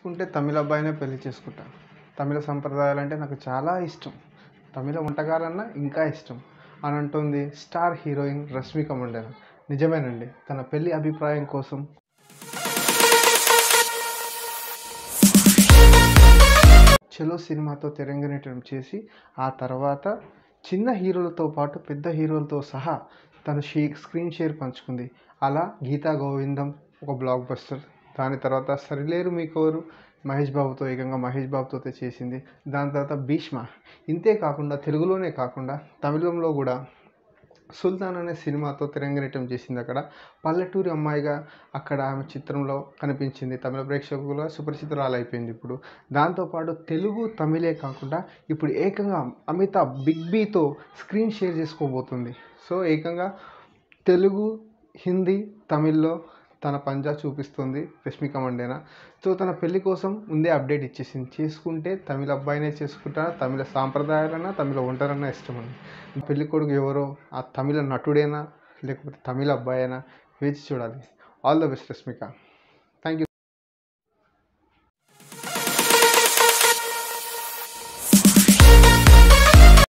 చేసుకుంటే తమిళ అబ్బాయినే పెళ్లి చేసుకుంటా తమిళ సంప్రదాయాలంటే నాకు చాలా ఇష్టం తమిళ వంటకాలన్నా ఇంకా ఇష్టం అని అంటుంది స్టార్ హీరోయిన్ రష్మిక మండన నిజమేనండి తన పెళ్లి అభిప్రాయం కోసం చలో సినిమాతో తెరంగేటం చేసి ఆ తర్వాత చిన్న హీరోలతో పాటు పెద్ద హీరోలతో సహా తన షీ స్క్రీన్ షేర్ పంచుకుంది అలా గీతా గోవిందం ఒక బ్లాక్ బస్టర్ దాని తర్వాత సరిలేరు మీకోరు మహేష్ బాబుతో ఏకంగా మహేష్ బాబుతో చేసింది దాని తర్వాత భీష్మ ఇంతే కాకుండా తెలుగులోనే కాకుండా తమిళంలో కూడా సుల్తాన్ అనే సినిమాతో తెరంగేటం చేసింది అక్కడ పల్లెటూరి అమ్మాయిగా అక్కడ ఆమె చిత్రంలో కనిపించింది తమిళ ప్రేక్షకులుగా సుపరిచితురాలు అయిపోయింది ఇప్పుడు దాంతోపాటు తెలుగు తమిళే కాకుండా ఇప్పుడు ఏకంగా అమితాబ్ బిగ్ బీతో స్క్రీన్ షేర్ చేసుకోబోతుంది సో ఏకంగా తెలుగు హిందీ తమిళ్లో తన పంజా చూపిస్తుంది రష్మిక మండేన సో తన పెళ్లి కోసం ముందే అప్డేట్ ఇచ్చేసింది చేసుకుంటే తమిళ అబ్బాయినే చేసుకుంటా తమిళ సాంప్రదాయాలన్నా తమిళ వంటలన్నా ఇష్టమని పెళ్లి కొడుకు ఎవరో ఆ తమిళ నటుడేనా లేకపోతే తమిళ అబ్బాయేనా వేచి చూడాలి ఆల్ ద బెస్ట్ రష్మిక